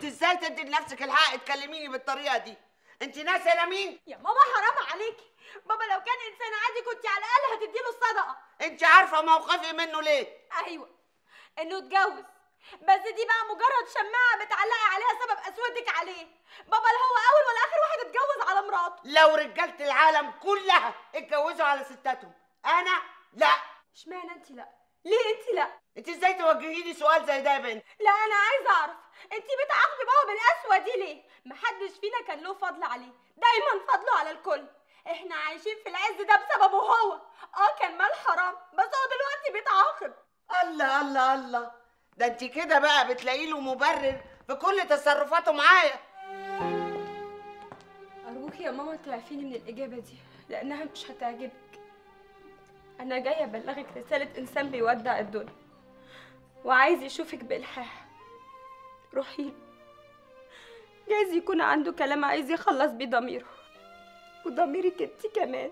انت ازاي تدي لنفسك الحق تكلميني بالطريقه دي انت ناسيه انا مين يا ماما حرام عليكي بابا لو كان انسان عادي كنت على الاقل هتديله الصدقه انت عارفه موقفي منه ليه ايوه انه اتجوز بس دي بقى مجرد شماعه بتعلقي عليها سبب قسوتك عليه بابا لا هو اول ولا اخر واحد اتجوز على مراته لو رجاله العالم كلها اتجوزوا على ستاتهم انا لا اشمعنى انت لا ليه انت لا انت ازاي توجهي لي سؤال زي ده يا بنت لا انا عايزه اعرف انت بتعاقبي بابا بالقسوه دي ليه محدش فينا كان له فضل عليه دايما فضله على الكل احنا عايشين في العز ده بسببه هو اه كان مال حرام بس هو دلوقتي بيتعاقب الله الله الله ده انت كده بقى بتلاقي له مبرر في كل تصرفاته معايا أرجوكي يا ماما تعفيني من الإجابة دي لأنها مش هتعجبك أنا جاية أبلغك رسالة إنسان بيودع الدنيا وعايز يشوفك بإلحاح روحي له جايز يكون عنده كلام عايز يخلص بيه ضميره وضميرك انت كمان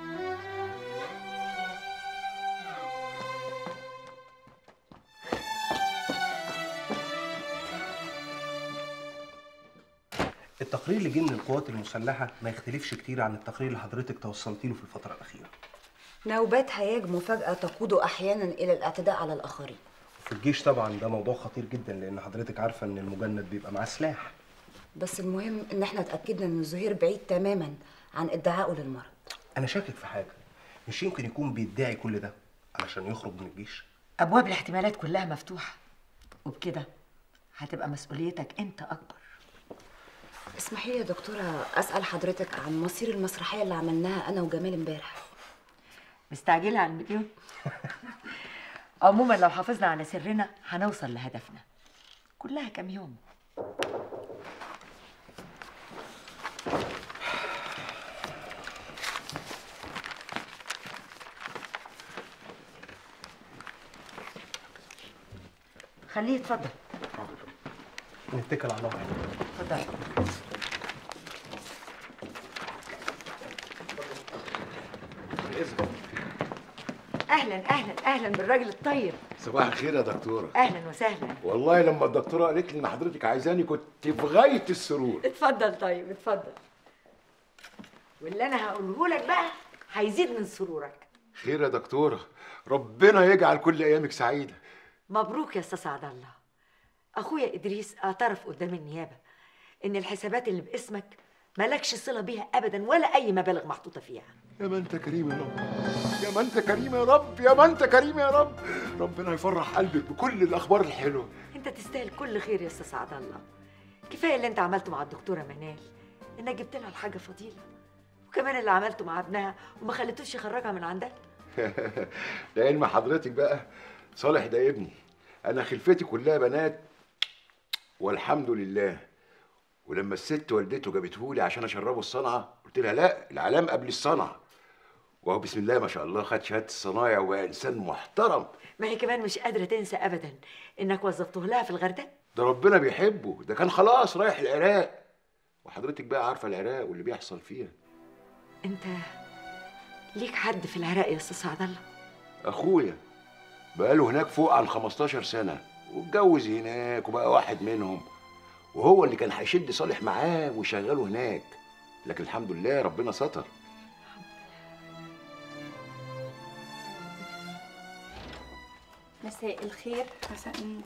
التقرير اللي جه من القوات المسلحة ما يختلفش كتير عن التقرير اللي حضرتك توصلتي له في الفترة الأخيرة. نوبات هياج مفاجأة تقود أحيانا إلى الاعتداء على الآخرين في الجيش طبعا ده موضوع خطير جدا لأن حضرتك عارفة إن المجند بيبقى معاه سلاح. بس المهم إن احنا اتأكدنا إن زهير بعيد تماما عن ادعائه للمرض أنا شاكك في حاجة، مش يمكن يكون بيدعي كل ده علشان يخرج من الجيش؟ أبواب الاحتمالات كلها مفتوحة وبكده هتبقى مسؤوليتك أنت أكبر اسمحي لي يا دكتورة أسأل حضرتك عن مصير المسرحية اللي عملناها أنا وجمال امبارح مستعجلة على المليون عموما لو حافظنا على سرنا هنوصل لهدفنا كلها كام يوم خليه يتفضل نتكل على الله. اتفضل اهلا اهلا اهلا بالراجل الطيب صباح الخير يا دكتورة اهلا وسهلا والله لما الدكتورة قالت لي ان حضرتك عايزاني كنت في غاية السرور اتفضل طيب اتفضل واللي انا هقوله لك بقى هيزيد من سرورك خير يا دكتورة ربنا يجعل كل ايامك سعيدة مبروك يا استاذ سعد الله اخويا ادريس اعترف قدام النيابه ان الحسابات اللي باسمك مالكش صله بيها ابدا ولا اي مبالغ محطوطه فيها يا ما انت كريم يا رب يا ما انت كريم يا رب يا ما انت كريم يا رب ربنا يفرح قلبك بكل الاخبار الحلوة انت تستاهل كل خير يا استاذ سعد الله كفايه اللي انت عملته مع الدكتوره منال انك جبت لها الحاجه فضيله وكمان اللي عملته مع ابنها وما خليتوش يخرجها من عندها لعلم حضرتك بقى صالح ده ابني انا خلفتي كلها بنات والحمد لله ولما الست والدته جابتهولي عشان اشربه الصنعه قلت لها لا العلام قبل الصنعه وهو بسم الله ما شاء الله خد شهاده الصنايع وبقى انسان محترم ما هي كمان مش قادره تنسى ابدا انك وظفته لها في الغردقه ده ربنا بيحبه ده كان خلاص رايح العراق وحضرتك بقى عارفه العراق واللي بيحصل فيها انت ليك حد في العراق يا استاذ سعد الله اخويا بقاله هناك فوق عن 15 سنه واتجوز هناك وبقى واحد منهم وهو اللي كان هيشد صالح معاه ويشغله هناك لكن الحمد لله ربنا ستر مساء الخير مساء النور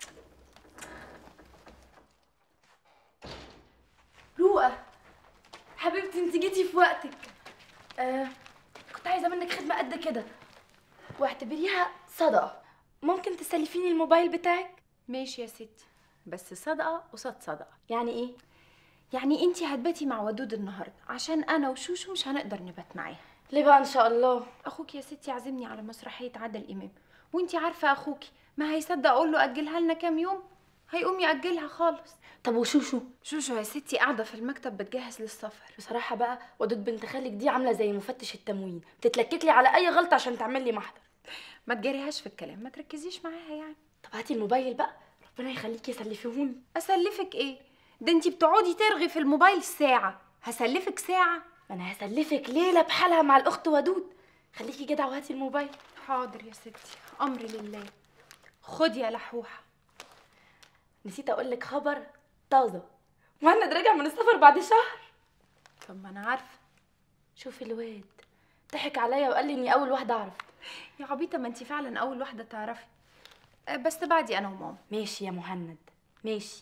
رؤى حبيبتي انت جيتي في وقتك آه كنت عايزه منك خدمه قد كده واعتبريها صدقه ممكن تسلفيني الموبايل بتاعك ماشي يا ستي بس صدقة قصاد صدقة يعني ايه يعني انتي هتباتي مع ودود النهاردة عشان انا وشوشو مش هنقدر نبات معاها ليه بقى ان شاء الله اخوك يا ستي عزمني على مسرحية عادل امام وانتي عارفة اخوكي ما هيصدق اقول له اجلها لنا كام يوم هيقوم ياجلها خالص طب وشوشو شوشو يا ستي قاعدة في المكتب بتجهز للسفر بصراحه بقى ودود بنت خالك دي عامله زي مفتش التموين تتلكك لي على اي غلطه عشان تعمل لي محضر ما تجريهاش في الكلام ما تركزيش معاها يعني طب هاتي الموبايل بقى ربنا يخليكي سلفيهوني اسلفك ايه ده انتي بتقعدي ترغي في الموبايل ساعة هسلفك ساعة ما انا هسلفك ليله بحالها مع الاخت ودود خليكي جدع وهاتي الموبايل حاضر يا ستي امر لله خدي يا لحوحة نسيت اقول لك خبر طازه مهند رجع من السفر بعد شهر طب ما انا عارفه شوفي الواد ضحك عليا وقال لي اني اول واحده اعرف يا عبيطه ما انت فعلا اول واحده تعرفي آه، بس بعدي انا وماما ماشي يا مهند ماشي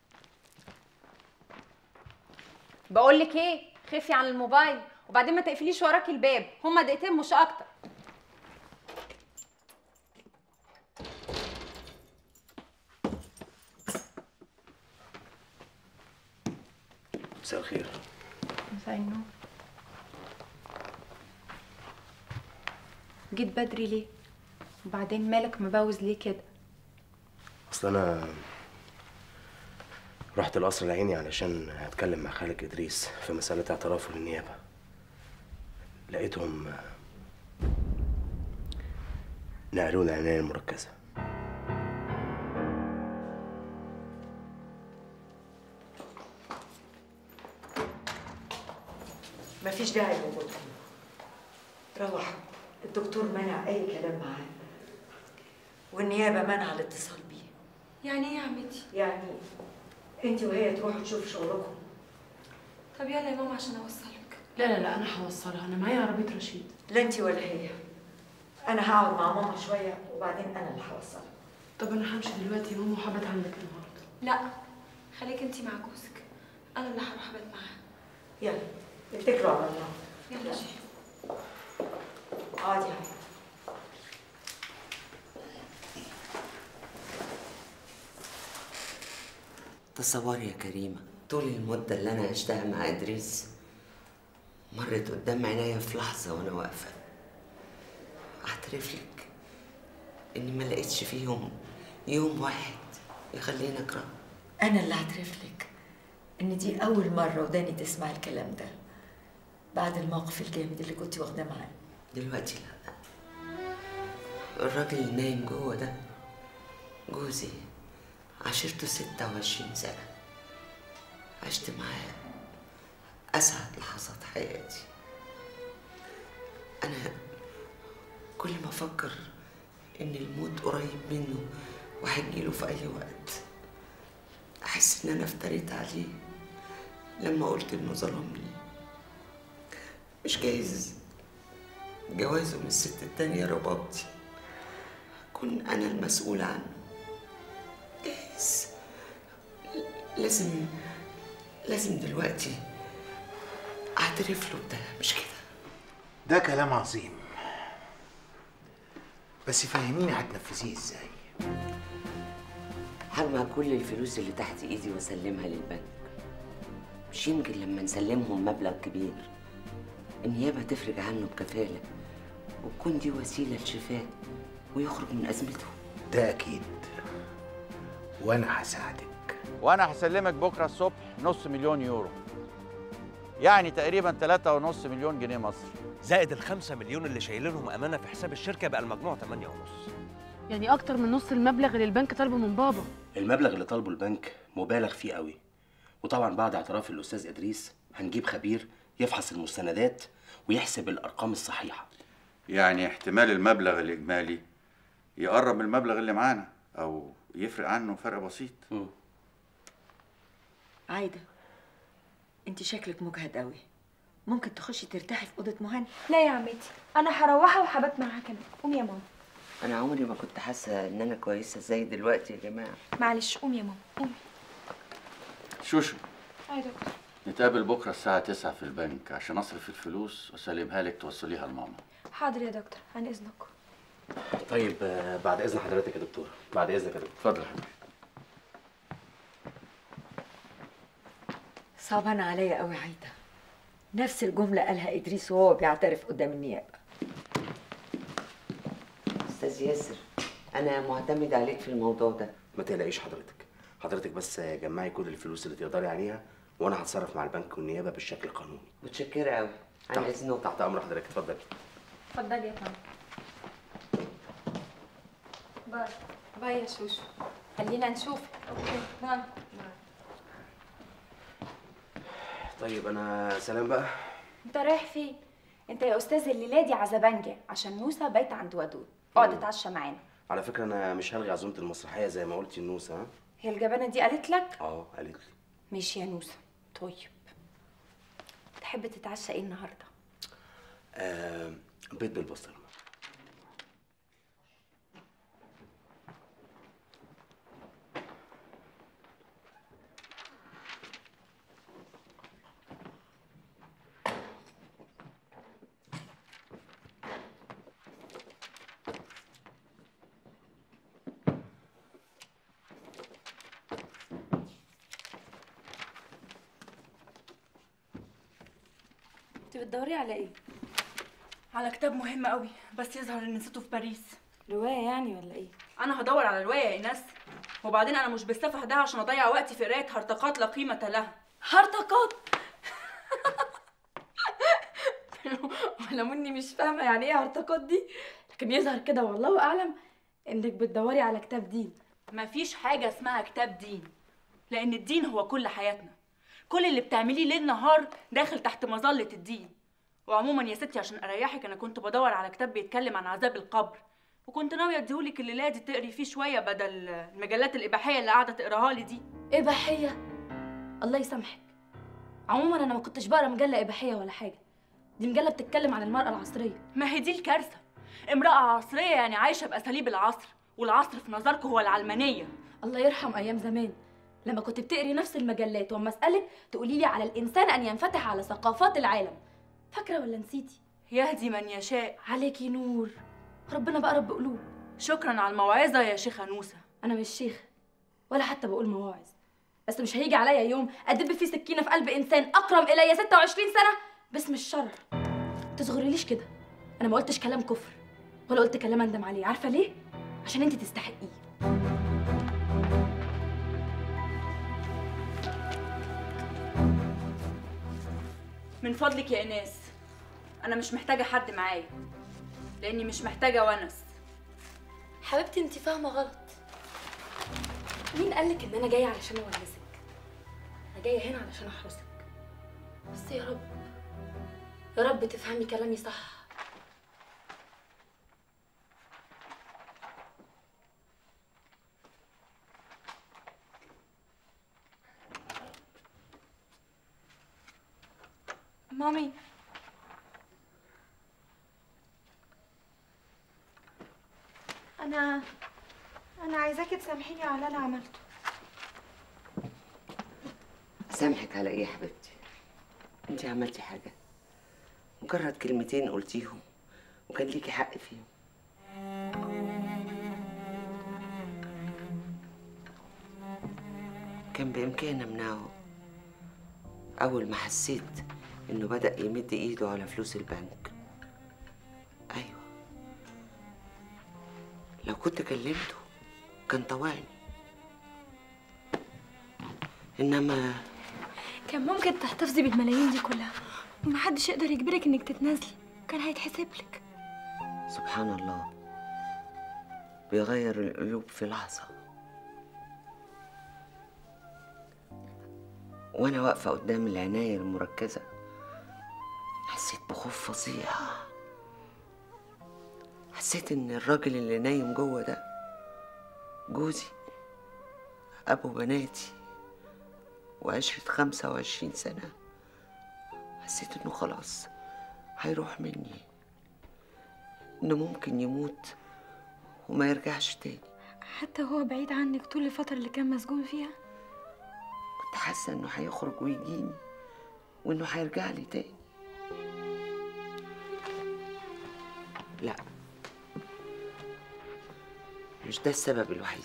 بقول لك ايه خفي عن الموبايل وبعدين ما تقفليش وراكي الباب هما دقيقتين مش اكتر مساء الخير مساء النور جيت بدري ليه وبعدين مالك مبوز ليه كده اصل انا رحت القصر العيني علشان اتكلم مع خالد ادريس في مساله اعترافه للنيابه لقيتهم نقلونا العنايه المركزه مفيش داعي لوجودكم روحوا الدكتور منع اي كلام معاه والنيابه منع الاتصال بيه يعني ايه يا عمتي يعني انت وهي تروحوا تشوفوا شغلكم طب يلا يا ماما عشان اوصلك لا لا لا انا هوصلها انا معايا عربيه رشيد لا انت ولا هي انا هقعد مع ماما شويه وبعدين انا اللي هوصلها طب انا همشي دلوقتي يا ماما وهبات عندك النهارده لا خليك انتي مع جوزك انا اللي هروح ابات معاه يلا اتكلوا على الله يلا شيخ اقعدي يا حبيبي. تصوري يا كريمة طول المدة اللي أنا عشتها مع إدريس مرت قدام عينيا في لحظة وأنا واقفة أعترف لك إني ما لقيتش فيهم يوم واحد يخليني أكرهه انا اللي هعترف لك ان دي اول مره وداني تسمع الكلام ده بعد الموقف الجامد اللي كنت واخداه معاه دلوقتي لا الراجل اللي نايم جوه ده جوزي عشرته ستة وعشرين سنة عشت معاه أسعد لحظات حياتي أنا كل ما أفكر إن الموت قريب منه وهيجيله في أي وقت أحس إن أنا افتريت عليه لما قلت إنه ظلمني مش جايز جوازه من الست التانية ربابتي أكون أنا المسؤول عنه جايز لازم لازم دلوقتي أعترف له بده مش كده ده كلام عظيم بس فهميني هتنفذيه ازاي هجمع كل الفلوس اللي تحت ايدي واسلمها للبنك مش يمكن لما نسلمهم مبلغ كبير النيابة تفرج عنه بكفالة وتكون دي وسيلة لشفاء ويخرج من أزمته ده اكيد وانا هساعدك وانا هسلمك بكره الصبح نص مليون يورو يعني تقريبا 3.5 مليون جنيه مصري زائد الخمسة مليون اللي شايلينهم أمانة في حساب الشركة بقى المجموع 8 ونص يعني اكتر من نص المبلغ اللي البنك طالبه من بابا المبلغ اللي طالبه البنك مبالغ فيه قوي وطبعا بعد اعتراف الاستاذ ادريس هنجيب خبير يفحص المستندات ويحسب الارقام الصحيحه يعني احتمال المبلغ الإجمالي يقرب من المبلغ اللي معانا أو يفرق عنه فرق بسيط عايده انت شكلك مجهد قوي ممكن تخشي ترتاحي في اوضه مهند لا يا عمتي انا هروحها وهبات معاها كمان قومي يا ماما أنا عمري ما كنت حاسة إن أنا كويسة زي دلوقتي يا جماعة معلش قومي يا ماما قومي شوشو اي دكتور نتقابل بكره الساعة 9 في البنك عشان أصرف الفلوس وأسلمها لك توصليها لماما حاضر يا دكتور عن اذنكم طيب آه، بعد اذن حضرتك يا دكتور بعد اذنك يا دكتور اتفضل يا حبيبي صعبان عليا قوي عايده نفس الجمله قالها ادريس وهو بيعترف قدام النيابه أستاذ ياسر أنا معتمد عليك في الموضوع ده ما تقلقيش حضرتك حضرتك بس جمعي كل الفلوس اللي تقدري عليها وانا هتصرف مع البنك والنيابه بالشكل القانوني متشكرة أوي عن تحت- إذنك تحت امر حضرتك اتفضلي اتفضلي يا فندم باي باي يا شوشو خلينا نشوف اوكي باي طيب انا سلام بقى انت رايح فين انت يا استاذ الليله دي عزبنجه عشان نوسه بايته عند ودود اقعد اتعشى معانا على فكره انا مش هلغي عزومه المسرحيه زي ما قلتي النوسه ها هي الجبانه دي قالت لك اه قالت لي ماشي يا نوسة طيب تحب تتعشى ايه النهارده آه بيض بالبصل انت بتدوري على ايه على كتاب مهم قوي بس يظهر ان نسيته في باريس روايه يعني ولا ايه انا هدور على روايه يا ايناس وبعدين انا مش بالسفه ده عشان اضيع وقتي في قرايه هرطقات لا قيمه لها هرطقات ولا مني مش فاهمه يعني ايه هرطقات دي لكن يظهر كده والله اعلم انك بتدوري على كتاب دين مفيش حاجه اسمها كتاب دين لان الدين هو كل حياتنا كل اللي بتعمليه ليل نهار داخل تحت مظله الدين وعموما يا ستي عشان اريحك انا كنت بدور على كتاب بيتكلم عن عذاب القبر وكنت ناويه اديهولك الليله دي تقري فيه شويه بدل المجلات الاباحيه اللي قاعده تقراها لي دي اباحيه الله يسامحك عموما انا ما كنتش بقرا مجله اباحيه ولا حاجه دي مجله بتتكلم عن المراه العصريه ما هي دي الكارثه امراه عصريه يعني عايشه باساليب العصر والعصر في نظركم هو العلمانيه الله يرحم ايام زمان لما كنت بتقري نفس المجلات واما اسالك تقولي لي على الانسان ان ينفتح على ثقافات العالم فاكره ولا نسيتي يهدي من يشاء عليكي نور ربنا بقى رب قلوب شكرا على الموعظه يا شيخه نوسه انا مش شيخه ولا حتى بقول مواعظ بس مش هيجي عليا يوم ادب فيه سكينه في قلب انسان اقرم الي 26 سنه باسم الشر تصغريليش كده انا ما قلتش كلام كفر ولا قلت كلام اندم عليه عارفه ليه عشان انت تستحقيه من فضلك يا ايناس انا مش محتاجه حد معايا لاني مش محتاجه ونس حبيبتي انت فاهمه غلط مين قالك ان انا جايه علشان اونسك انا جايه هنا علشان احرسك بس يا رب يا رب تفهمي كلامي صح مامي انا انا عايزاكي تسامحيني على اللي انا عملته سامحك على ايه يا حبيبتي انت عملتي حاجه مجرد كلمتين قلتيهم وكان ليكي حق فيهم كان بامكاني امنعه اول ما حسيت انه بدا يمد ايده على فلوس البنك ايوه لو كنت كلمته كان طوعني انما كان ممكن تحتفظي بالملايين دي كلها ومحدش يقدر يجبرك انك تتنازلي كان هيتحسب لك سبحان الله بيغير القلوب في لحظة وأنا واقفة قدام العناية المركزة حسيت بخوف فظيع حسيت إن الراجل اللي نايم جوه ده جوزي أبو بناتي وعشرة خمسة وعشرين سنة حسيت إنه خلاص هيروح مني إنه ممكن يموت وما يرجعش تاني حتى هو بعيد عنك طول الفترة اللي كان مسجون فيها كنت حاسة إنه هيخرج ويجيني وإنه هيرجع لي تاني لا مش ده السبب الوحيد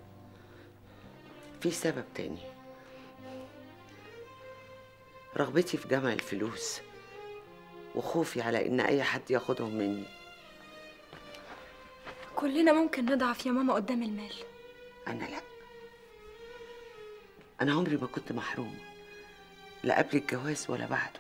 في سبب تاني رغبتي في جمع الفلوس وخوفي على إن أي حد ياخدهم مني كلنا ممكن نضعف يا ماما قدام المال أنا لا أنا عمري ما كنت محرومة لا قبل الجواز ولا بعده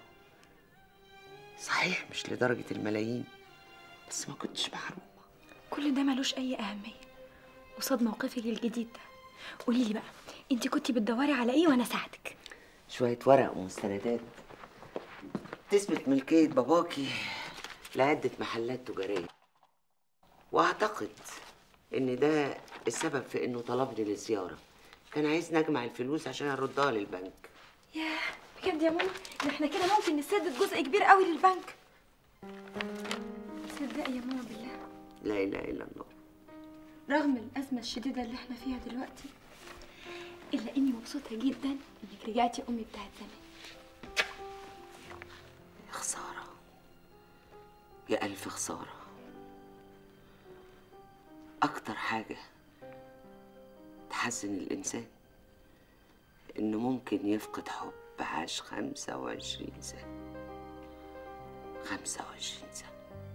صحيح مش لدرجة الملايين بس ما كنتش محرومة كل ده ملوش أي أهمية قصاد موقفك الجديد ده قولي لي بقى انت كنتي بتدوري على ايه وانا اساعدك شوية ورق ومستندات تثبت ملكية باباكي لعدة محلات تجارية وأعتقد إن ده السبب في إنه طلبني للزيارة كان عايز نجمع الفلوس عشان اردها للبنك ياه بجد يا ماما ده احنا كده ممكن نسدد جزء كبير قوي للبنك تصدقي يا ماما بالله لا اله الا الله رغم الأزمة الشديدة اللي احنا فيها دلوقتي إلا إني مبسوطة جدا إنك رجعتي أمي بتاعت زمان يا خساره يا الف خساره اكتر حاجه تحزن الانسان انه ممكن يفقد حب عاش خمسة وعشرين سنة خمسة وعشرين سنة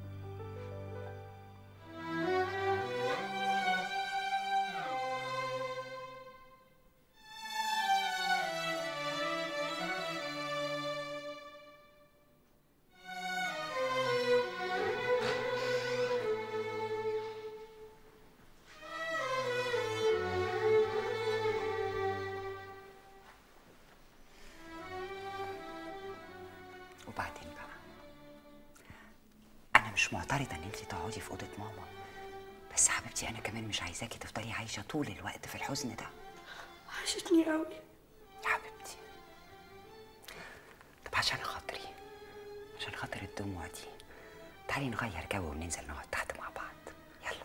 وبعدين بقى انا مش معترضه ان انت تقعدي في اوضه ماما بس حبيبتي انا كمان مش عايزاكي تفضلي عايشه طول الوقت في الحزن ده وحشتني قوي يا حبيبتي طب عشان خاطري عشان خاطر الدموع دي تعالي نغير جو وننزل نقعد تحت مع بعض يلا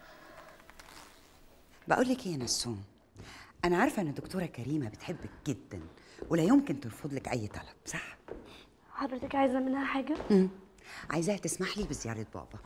بقول لك ايه يا نسوم انا عارفه ان الدكتوره كريمه بتحبك جدا ولا يمكن ترفض لك اي طلب صح حضرتك عايزة منها حاجة؟ امم عايزاها تسمح لي بزياره بابا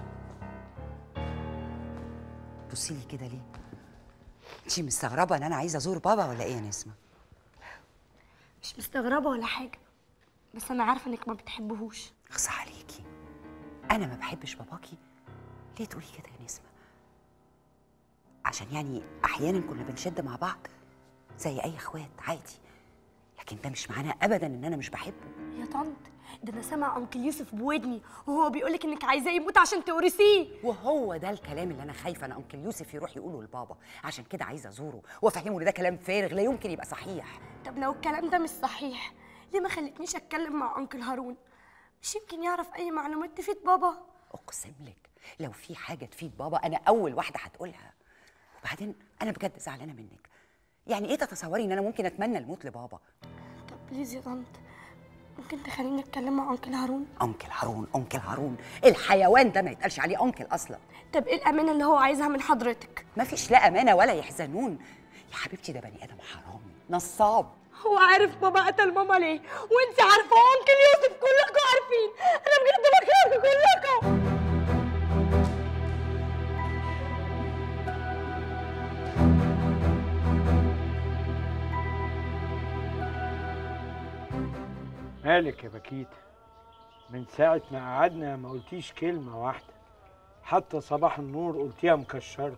بصي لي كده ليه انت مستغربه ان انا عايزه ازور بابا ولا ايه يا نسمه مش مستغربة ولا حاجة بس أنا عارفة إنك ما بتحبهوش اخصى عليكي انا ما بحبش باباكي ليه تقولي كده يا نسمه عشان يعني احيانا كنا بنشد مع بعض زي اي اخوات عادي لكن ده مش معناه ابدا ان انا مش بحبه يا طنط ده أنا سامع أنكل يوسف بودني وهو بيقولك إنك عايزاه يموت عشان تورثيه وهو ده الكلام اللي انا خايفه ان انكل يوسف يروح يقوله لبابا عشان كده عايزه ازوره وافهمه ان ده كلام فارغ لا يمكن يبقى صحيح طب لو الكلام ده مش صحيح ليه ما خلتنيش أتكلم مع أنكل هارون؟ مش يمكن يعرف أي معلومات تفيد بابا؟ اقسم لك لو في حاجه تفيد بابا انا اول واحده هتقولها وبعدين انا بجد زعلانه منك يعني ايه تتصوري ان انا ممكن اتمنى الموت لبابا طب بليز يا طنط ممكن تخليني أتكلم مع أنكل هارون؟ انكل هارون انكل هارون الحيوان ده ما يتقالش عليه انكل اصلا طب إيه الأمانة اللي هو عايزها من حضرتك؟ مفيش لا امانه ولا يحزنون يا حبيبتي ده بني ادم حرامي نصاب هو عارف بابا قتل ماما ليه؟ وأنت عارفة وأنكل يوسف كلكم عارفين أنا بجد بكرهكم كلكم مالك يا بكيتة من ساعة ما قعدنا ما قلتيش كلمة واحدة حتى صباح النور قلتيها مكشرة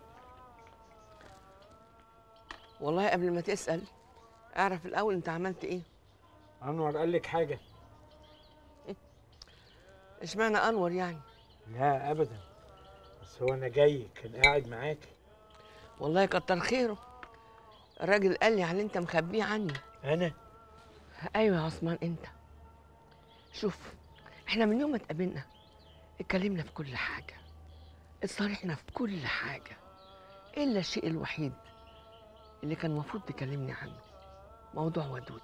والله قبل ما تسأل اعرف الأول أنت عملت إيه أنور قال لك حاجة اشمعنى أنور يعني لا أبدا بس هو أنا جاي كان قاعد معاكي والله كتر خيره الراجل قال لي على اللي أنت مخبيه عني أنا أيوة يا عثمان أنت شوف إحنا من يوم ما اتقابلنا اتكلمنا في كل حاجة اتصالحنا في كل حاجة إلا الشيء الوحيد اللي كان المفروض تكلمني عنه موضوع ودود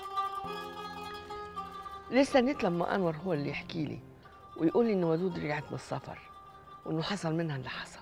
لسه نيت لما انور هو اللي يحكي لي ويقول لي ان ودود رجعت من السفر وانه حصل منها اللي حصل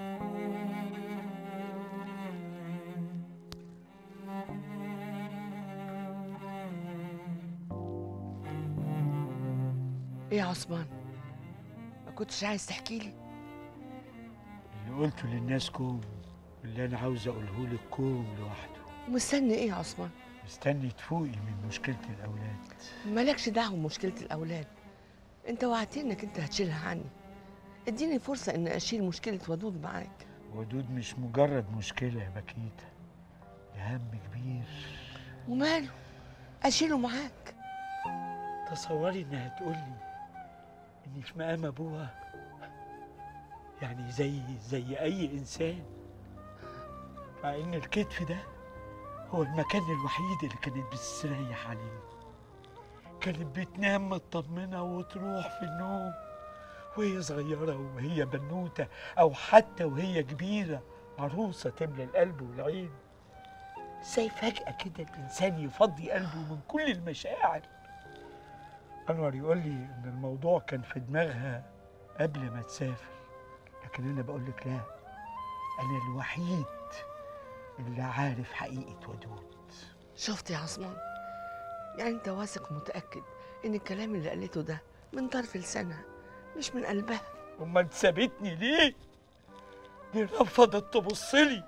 ايه يا عثمان ما كنتش عايز تحكي لي اللي قلته للناس كوم واللي أنا عاوز أقوله لك كوم لوحده ومستني ايه يا عثمان مستني تفوقي من مشكلة الأولاد مالكش دعوه بمشكله الاولاد انت وعدتني انك انت هتشيلها عني اديني فرصه ان اشيل مشكله ودود معاك ودود مش مجرد مشكلة يا بكيتة ده هم كبير وماله اشيله معاك تصوري إنها تقولي إني في مقام أبوها يعني زي زي أي إنسان مع إن الكتف ده هو المكان الوحيد اللي كانت بتستريح عليه كانت بتنام مطمنة وتروح في النوم وهي صغيرة وهي بنوتة أو حتى وهي كبيرة عروسة تملى القلب والعين ازاي فجأة كده الإنسان يفضي قلبه من كل المشاعر أنور يقول لي إن الموضوع كان في دماغها قبل ما تسافر لكن أنا بقول لك لا أنا الوحيد اللي عارف حقيقة ودود شفت يا عثمان يعني انت واثق ومتاكد ان الكلام اللي قالته ده من طرف لسانها مش من قلبها أما أنت سابتني ليه؟ دي رفضت تبص لي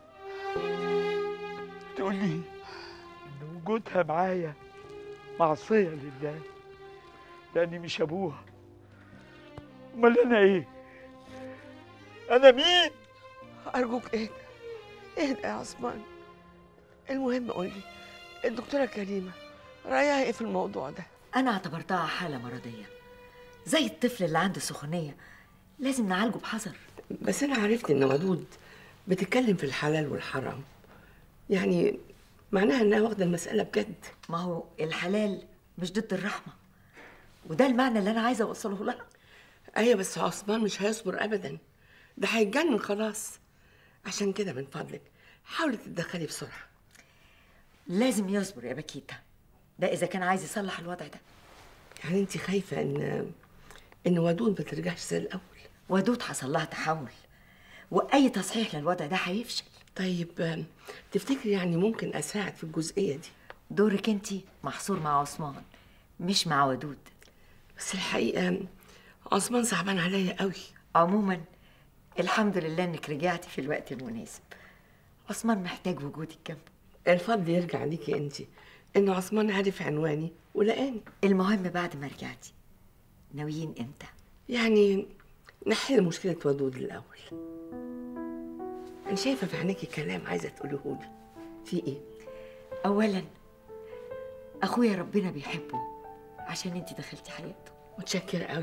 تقول لي إن وجودها معايا معصية لله لأني مش أبوها أمال أنا إيه؟ أنا مين؟ ارجوك اهدى اهدى يا عثمان المهم قول لي الدكتوره كريمه رايها ايه في الموضوع ده أنا اعتبرتها حالة مرضية زي الطفل اللي عنده سخونية لازم نعالجه بحذر بس انا عرفت ان ودود بتتكلم في الحلال والحرام يعني معناها انها واخده المساله بجد ما هو الحلال مش ضد الرحمة وده المعنى اللي أنا عايزة أوصله لها ايوه بس عثمان مش هيصبر ابدا ده هيتجنن خلاص عشان كده من فضلك حاولي تتدخلي بسرعه لازم يصبر يا بكيتا ده إذا كان عايز يصلح الوضع ده يعني انت خايفه ان ان ودود ما ترجعش زي الاول ودود حصل لها تحول واي تصحيح للوضع ده هيفشل طيب آم، تفتكري يعني ممكن اساعد في الجزئيه دي دورك انت محصور مع عثمان مش مع ودود بس الحقيقه عثمان صعبان عليا قوي عموما الحمد لله انك رجعتي في الوقت المناسب عثمان محتاج وجودك جنبه الفضل يرجع ليكي انت ان عثمان عارف عنواني ولقاني المهم بعد ما رجعتي ناويين امتى يعني نحل مشكله ودود الاول انا شايفه في عينيكي كلام عايزه تقوليه لي في ايه اولا اخويا ربنا بيحبه عشان انت دخلتي حياته متشكره قوي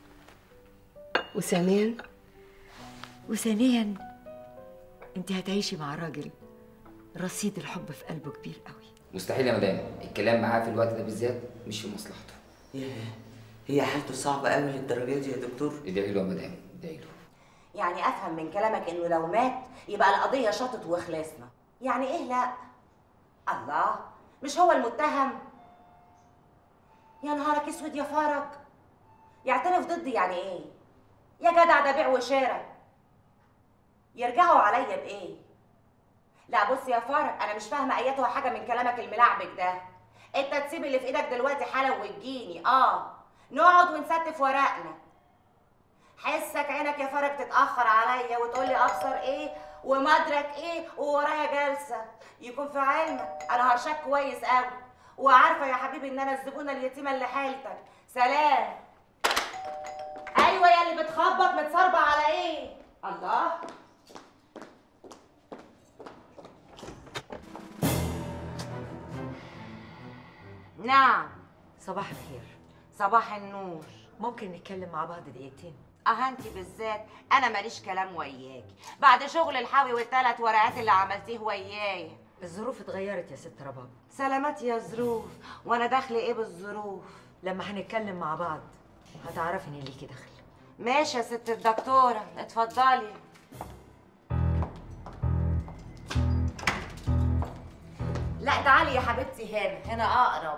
وثانيا وثانيا انت هتعيشي مع راجل رصيد الحب في قلبه كبير قوي مستحيل يا مدام الكلام معاه في الوقت ده بالذات مش في مصلحته ياه هي حالته صعبة قوي للدرجة دي يا دكتور ادعي له يا مدام ادعي له يعني افهم من كلامك انه لو مات يبقى القضيه شطت وخلصنا يعني ايه لا الله مش هو المتهم يا نهارك اسود يا فرج يعترف ضدي يعني ايه يا جدع ده بيع وشراء يرجعوا عليا بايه لا بص يا فرج انا مش فاهمه اياتها حاجه من كلامك الملعبك ده انت تسيب اللي في ايدك دلوقتي حالا وتجيني اه نقعد ونستف ورقنا حسك عينك يا فرج تتاخر عليا وتقول لي ابصر ايه ومدرك ايه وورايا جلسه يكون في علمك انا هرشاك كويس قوي وعارفه يا حبيبي ان انا الزبونه اليتيمه اللي حالتك سلام ايوه يا اللي بتخبط متصربع على ايه الله نعم صباح الخير صباح النور ممكن نتكلم مع بعض دقيقتين اه انت بالذات انا ماليش كلام وياكي بعد شغل الحاوي والثلاث ورقات اللي عملتيه وياي الظروف اتغيرت يا ست رباب سلامات يا ظروف وانا داخله ايه بالظروف لما هنتكلم مع بعض هتعرفي ان ليكي دخل ماشي يا ست الدكتوره اتفضلي لا تعالي يا حبيبتي هنا هنا اقرب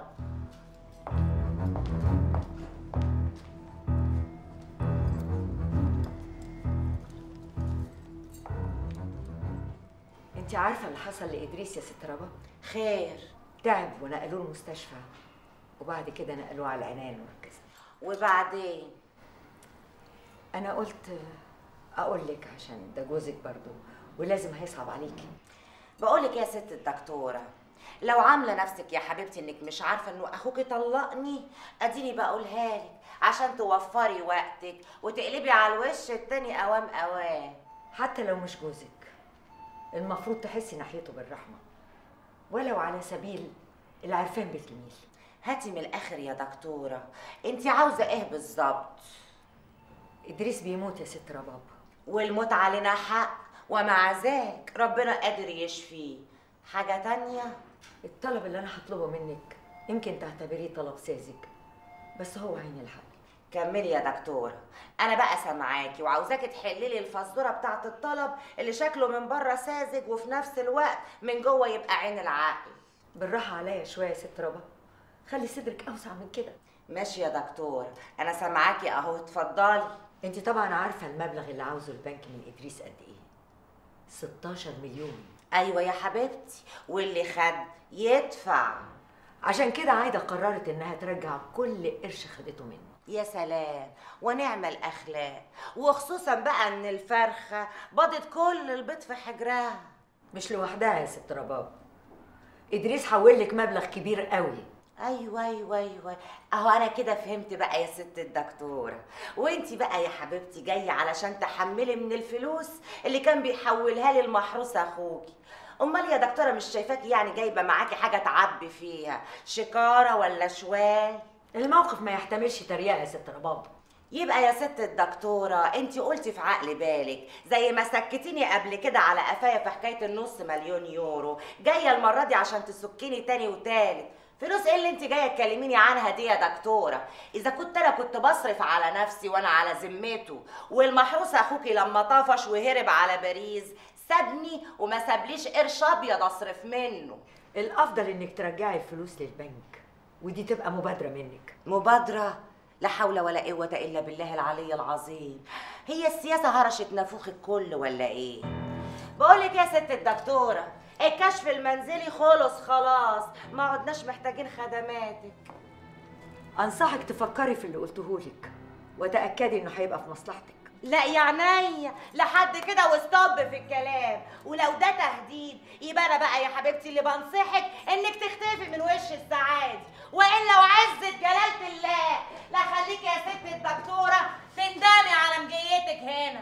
انت عارفه اللي حصل لادريس يا ست رباب خير تعب ونقلوه المستشفى وبعد كده نقلوه على العنايه المركزه وبعدين انا قلت اقول لك عشان ده جوزك برضو ولازم هيصعب عليكي بقولك يا ست الدكتوره لو عامله نفسك يا حبيبتي انك مش عارفه انه اخوك طلقني اديني بقولها لك عشان توفري وقتك وتقلبي على الوش التاني اوام اوام حتى لو مش جوزك المفروض تحسي ناحيته بالرحمه ولو على سبيل العرفان بالجميل هاتي من الاخر يا دكتوره انت عاوزه ايه بالظبط ادريس بيموت يا ست رباب والموت علينا حق ومع ذلك ربنا قادر يشفيه حاجه تانية الطلب اللي انا هطلبه منك يمكن تعتبريه طلب ساذج بس هو عين الحق كملي يا دكتورة أنا بقى سامعاكي وعاوزاكي تحلي لي الفزورة بتاعة الطلب اللي شكله من بره ساذج وفي نفس الوقت من جوه يبقى عين العقل بالراحه عليا شويه يا ست ربا خلي صدرك اوسع من كده ماشي يا دكتور أنا سامعاكي أهو اتفضلي انت طبعا عارفه المبلغ اللي عاوزه البنك من ادريس قد ايه 16 مليون أيوة يا حبيبتي واللي خد يدفع عشان كده عايده قررت انها ترجع كل قرش خدته منه يا سلام ونعم الأخلاق وخصوصا بقى إن الفرخة بضت كل البيض في حجرها مش لوحدها يا ست رباب ادريس حول لك مبلغ كبير قوي ايوه ايوه ايوه اهو انا كده فهمت بقى يا ست الدكتوره وانتي بقى يا حبيبتي جايه علشان تحملي من الفلوس اللي كان بيحولها لي المحروس اخوكي امال يا دكتوره مش شايفاكي يعني جايبه معاكي حاجه تعبي فيها شكاره ولا شوال الموقف ما يحتملش تريقه يا ست رباب يبقى يا ست الدكتورة انت قلتي في عقل بالك زي ما سكتيني قبل كده على قفايا في حكاية النص مليون يورو جاية المرة دي عشان تسكيني تاني وتالت فلوس ايه اللي انت جايه تكلميني عنها دي يا دكتوره اذا كنت انا كنت بصرف على نفسي وانا على ذمته والمحروس اخوكي لما طفش وهرب على باريس سابني وما سابليش قرش ابيض اصرف منه الافضل انك ترجعي الفلوس للبنك ودي تبقى مبادره منك مبادره لا حول ولا قوة إلا بالله العلي العظيم هي السياسة هرشت نافوخ الكل ولا إيه؟ بقولك يا ست الدكتورة الكشف المنزلي خلص خلاص ما عدناش محتاجين خدماتك انصحك تفكري في اللي قلتهولك وتاكدي انه هيبقى في مصلحتك لا يا عينيا لحد كده وستوب في الكلام ولو ده تهديد يبقى انا بقى يا حبيبتي اللي بنصحك انك تختفي من وش السعادة والا وعزة جلالة الله لا خليكي يا ست الدكتورة تندمي على مجيتك هنا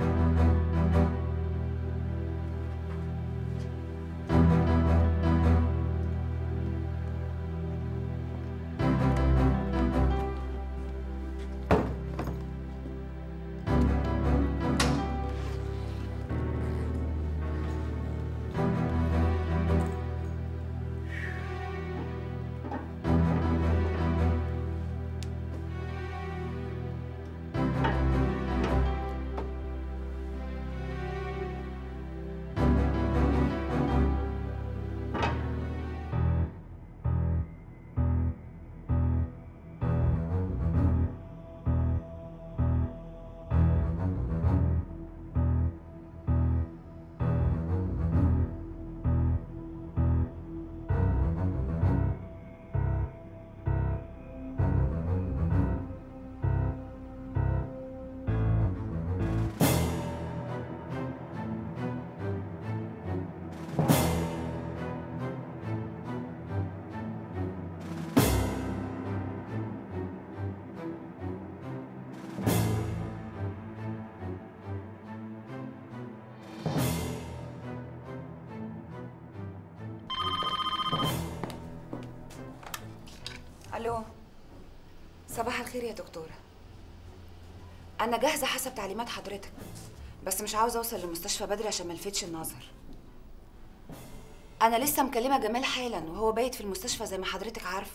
الو صباح الخير يا دكتوره انا جاهزه حسب تعليمات حضرتك بس مش عاوزه اوصل للمستشفى بدري عشان ما الفتش النظر انا لسه مكلمه جمال حالا وهو بايت في المستشفى زي ما حضرتك عارفه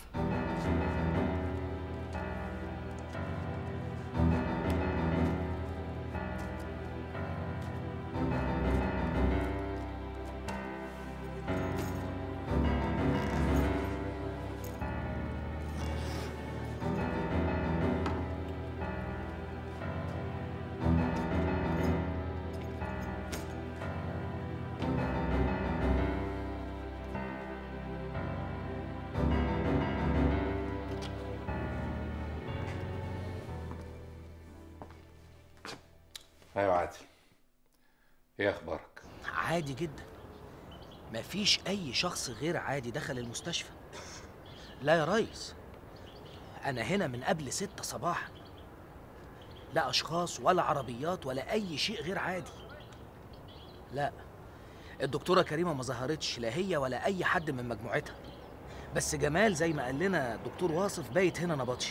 ايوه عادل ايه اخبارك عادي جدا مفيش اي شخص غير عادي دخل المستشفى لا يا ريس انا هنا من قبل ستة صباحا لا اشخاص ولا عربيات ولا اي شيء غير عادي لا الدكتوره كريمه ما ظهرتش لا هي ولا اي حد من مجموعتها بس جمال زي ما قال لنا الدكتور واصف بايت هنا نبطشي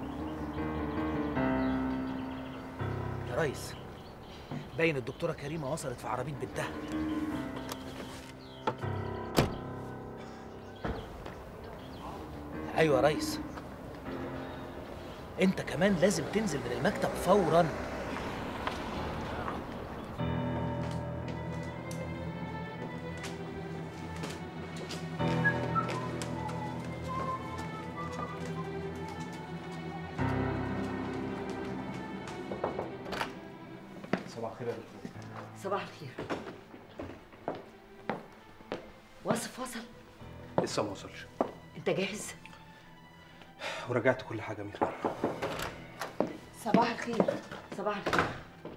يا ريس باين الدكتوره كريمه وصلت في عربيه بنتها ايوه يا ريس انت كمان لازم تنزل من المكتب فورا صباح الخير يا دكتور صباح الخير واصف وصل لسه ما وصلش انت جاهز وراجعت كل حاجه ميرا صباح الخير صباح الخير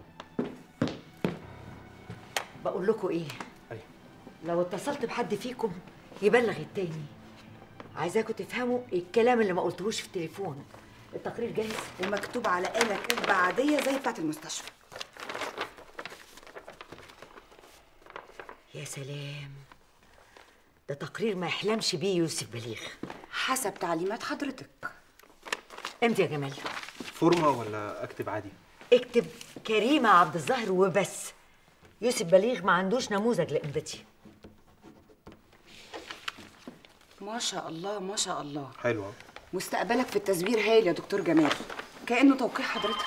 بقول لكم ايه أيوة. لو اتصلت بحد فيكم يبلغ التاني عايزاكم تفهموا الكلام اللي ما قلتهوش في التليفون التقرير جاهز ومكتوب على آلة كاتبة عادية زي بتاعت المستشفى يا سلام ده تقرير ما يحلمش بيه يوسف بليغ حسب تعليمات حضرتك امتى يا جمال فورمه ولا اكتب عادي اكتب كريمة عبد الظاهر وبس يوسف بليغ ما عندوش نموذج لامضتي ما شاء الله ما شاء الله حلوه مستقبلك في التزوير هايل يا دكتور جمال كأنه توقيع حضرتك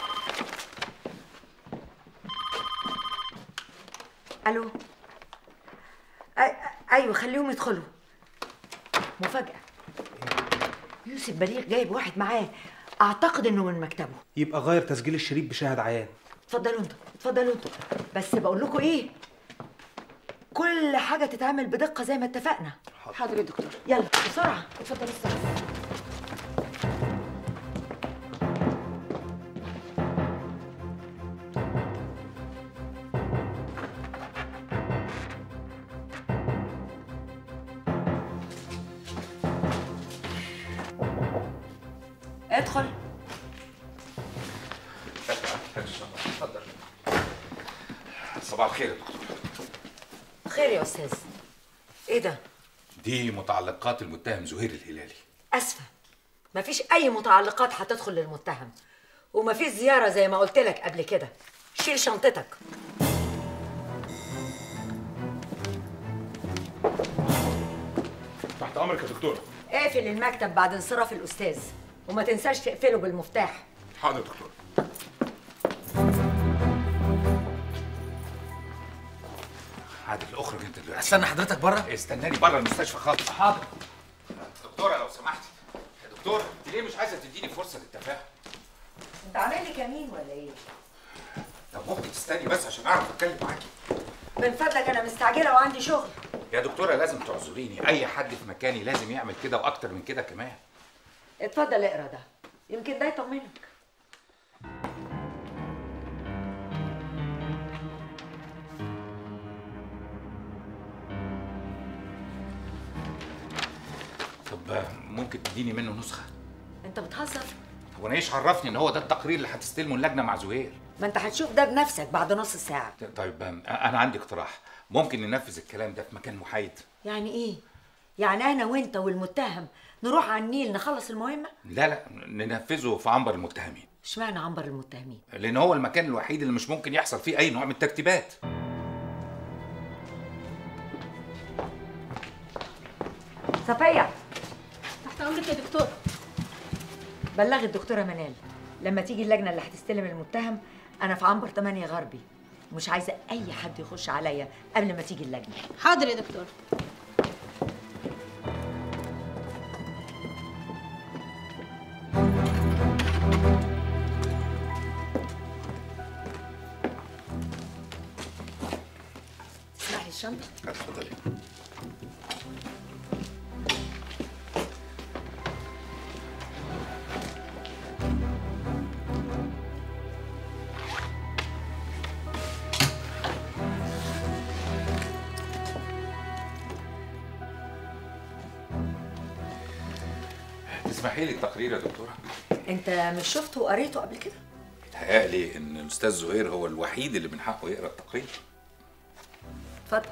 الو أي... ايوه خليهم يدخلوا مفاجأة يوسف بليغ جايب واحد معاه اعتقد انه من مكتبه يبقى غير تسجيل الشريط بشاهد عيان اتفضلوا انتوا اتفضلوا انتوا بس بقول لكم ايه كل حاجة تتعمل بدقة زي ما اتفقنا حاضر يا دكتور يلا بسرعة اتفضل الصف ادخل اتفضل صباح الخير يا دكتور خير يا استاذ ايه ده دي متعلقات المتهم زهير الهلالي اسفة مفيش اي متعلقات هتدخل للمتهم ومفيش زيارة زي ما قلت لك قبل كده شيل شنطتك تحت امرك يا دكتور اقفل المكتب بعد انصراف الاستاذ وما تنساش تقفله بالمفتاح حاضر يا دكتور عادل اخرج انت دلوقتي استنى حضرتك بره استناني بره المستشفى خالص حاضر دكتوره لو سمحتي يا دكتور انت ليه مش عايزه تديني فرصه للتفاهم انت عامل لي كمين ولا ايه طب ممكن تستني بس عشان اعرف اتكلم معاكي من فضلك انا مستعجلة وعندي شغل يا دكتوره لازم تعذريني اي حد في مكاني لازم يعمل كده واكتر من كده كمان اتفضل اقرا ده يمكن ده يطمنك طب آه، ممكن تديني منه نسخه انت بتهزر هو انا ايش عرفني ان هو ده التقرير اللي هتستلمه اللجنه مع زهير ما انت هتشوف ده بنفسك بعد نص ساعة طيب آه، انا عندي اقتراح ممكن ننفذ الكلام ده في مكان محايد يعني ايه يعني انا وانت والمتهم نروح على النيل نخلص المهمة لا لا ننفذه في عنبر المتهمين اشمعنى عنبر المتهمين لان هو المكان الوحيد اللي مش ممكن يحصل فيه اي نوع من الترتيبات صفية تحت امرك يا دكتور بلغي الدكتورة منال لما تيجي اللجنة اللي هتستلم المتهم أنا في عنبر 8 غربي ومش عايزة أي حد يخش عليا قبل ما تيجي اللجنة حاضر يا دكتور تسمح لي الشنطة اتفضلي تسمحي لي التقرير يا دكتوره أنت مش شفته وقريته قبل كده بيتهيألي ان الاستاذ زهير هو الوحيد اللي من حقه يقرا التقرير اتفضل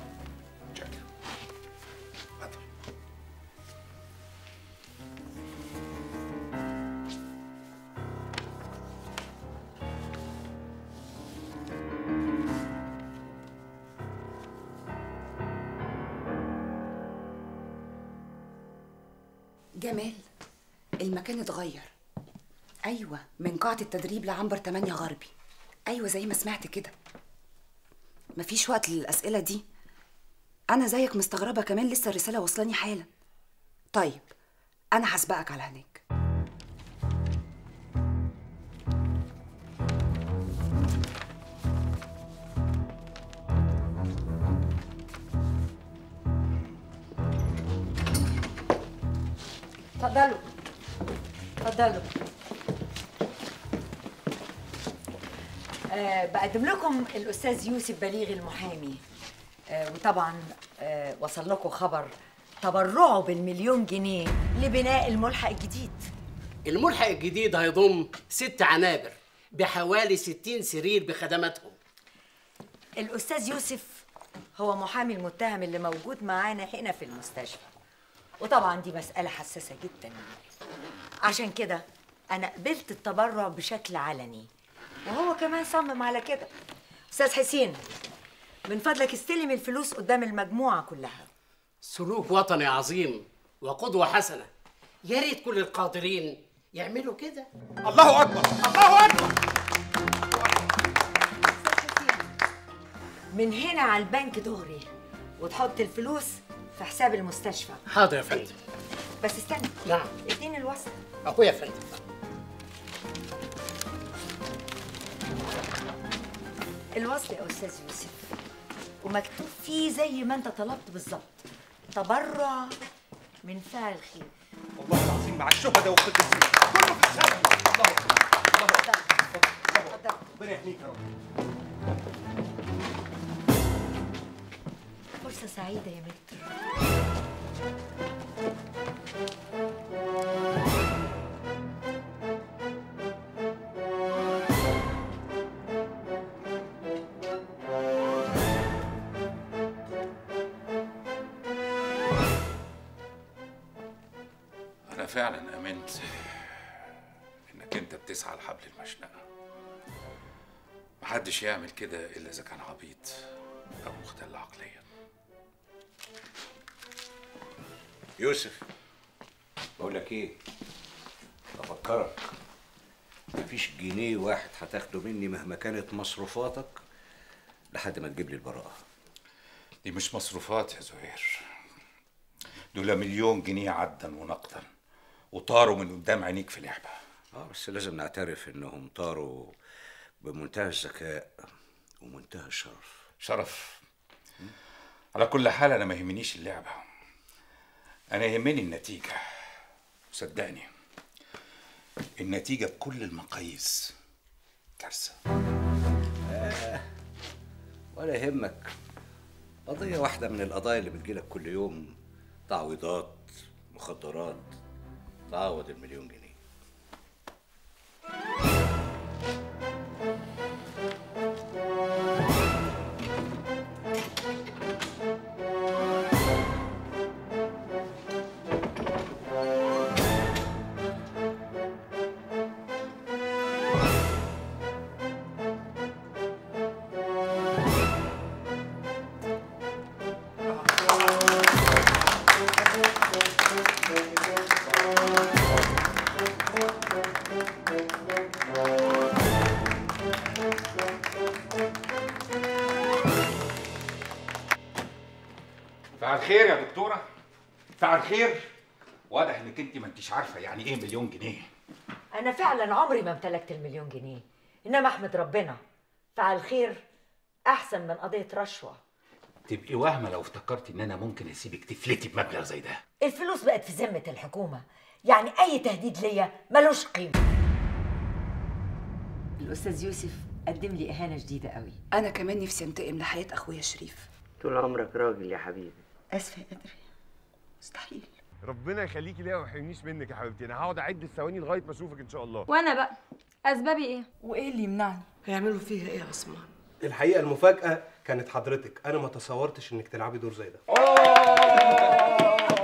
جمال المكان اتغير ايوه من قاعه التدريب لعنبر 8 غربي ايوه زي ما سمعت كده مفيش وقت للاسئله دي انا زيك مستغربه كمان لسه الرساله واصلاني حالا طيب انا هسبقك على هناك اتفضلوا اتفضلوا آه بقدم لكم الاستاذ يوسف بليغ المحامي آه وطبعا آه وصل لكم خبر تبرعه بالمليون جنيه لبناء الملحق الجديد الملحق الجديد هيضم ست عنابر بحوالي 60 سرير بخدماتهم الاستاذ يوسف هو محامي المتهم اللي موجود معانا هنا في المستشفى وطبعا دي مسألة حساسة جدا عشان كده أنا قبلت التبرع بشكل علني وهو كمان صمم على كده أستاذ حسين من فضلك استلم الفلوس قدام المجموعة كلها سلوك وطني عظيم وقدوة حسنة يا ريت كل القادرين يعملوا كده الله اكبر الله اكبر من هنا على البنك دغري وتحط الفلوس في حساب المستشفى حاضر يا فندم بس استنى نعم اديني الوصل اخويا يا فندم الوصل يا استاذ يوسف ومكتوب فيه زي ما انت طلبت بالظبط تبرع من فعل خير والله العظيم مع الشهداء والقديسين كله في السماء الله اكبر الله اكبر ربنا يحميك يا رب فرصة سعيدة يا متر انا فعلا امنت انك انت بتسعى لحبل المشنقه محدش يعمل كده الا اذا كان عبيط او مختل عقليا يوسف بقول لك ايه افكرك مفيش جنيه واحد هتاخده مني مهما كانت مصروفاتك لحد ما تجيب لي البراءه دي مش مصروفات يا زهير دول مليون جنيه عدا ونقدا وطاروا من قدام عينيك في لعبه اه بس لازم نعترف انهم طاروا بمنتهى الذكاء ومنتهى الشرف شرف على كل حال انا ما يهمنيش اللعبه انا يهمني النتيجه صدقني النتيجه بكل المقاييس كارثه آه. ولا يهمك قضية واحدة من القضايا اللي بتجيلك كل يوم تعويضات مخدرات تعوض المليون جنيه فعل خير يا دكتوره فعل خير واضح انك انت ما انتش عارفه يعني ايه مليون جنيه أنا فعلا عمري ما امتلكت المليون جنيه إنما أحمد ربنا فعل خير أحسن من قضية رشوة تبقي واهمه لو افتكرتي ان انا ممكن اسيبك تفلتي بمبلغ زي ده الفلوس بقت في ذمة الحكومة يعني أي تهديد ليا ملوش قيمة الأستاذ يوسف قدم لي إهانة شديدة قوي انا كمان نفسي انتقم لحياه اخويا شريف طول عمرك راجل يا حبيبي اسفه يا قدري مستحيل ربنا يخليكي ليا وما يحرمنيش منك يا حبيبتي انا هقعد اعد الثواني لغايه ما اشوفك ان شاء الله وانا بقى اسبابي ايه وايه اللي يمنعني هيعملوا فيها ايه يا عثمان الحقيقه المفاجاه كانت حضرتك انا ما تصورتش انك تلعبي دور زي ده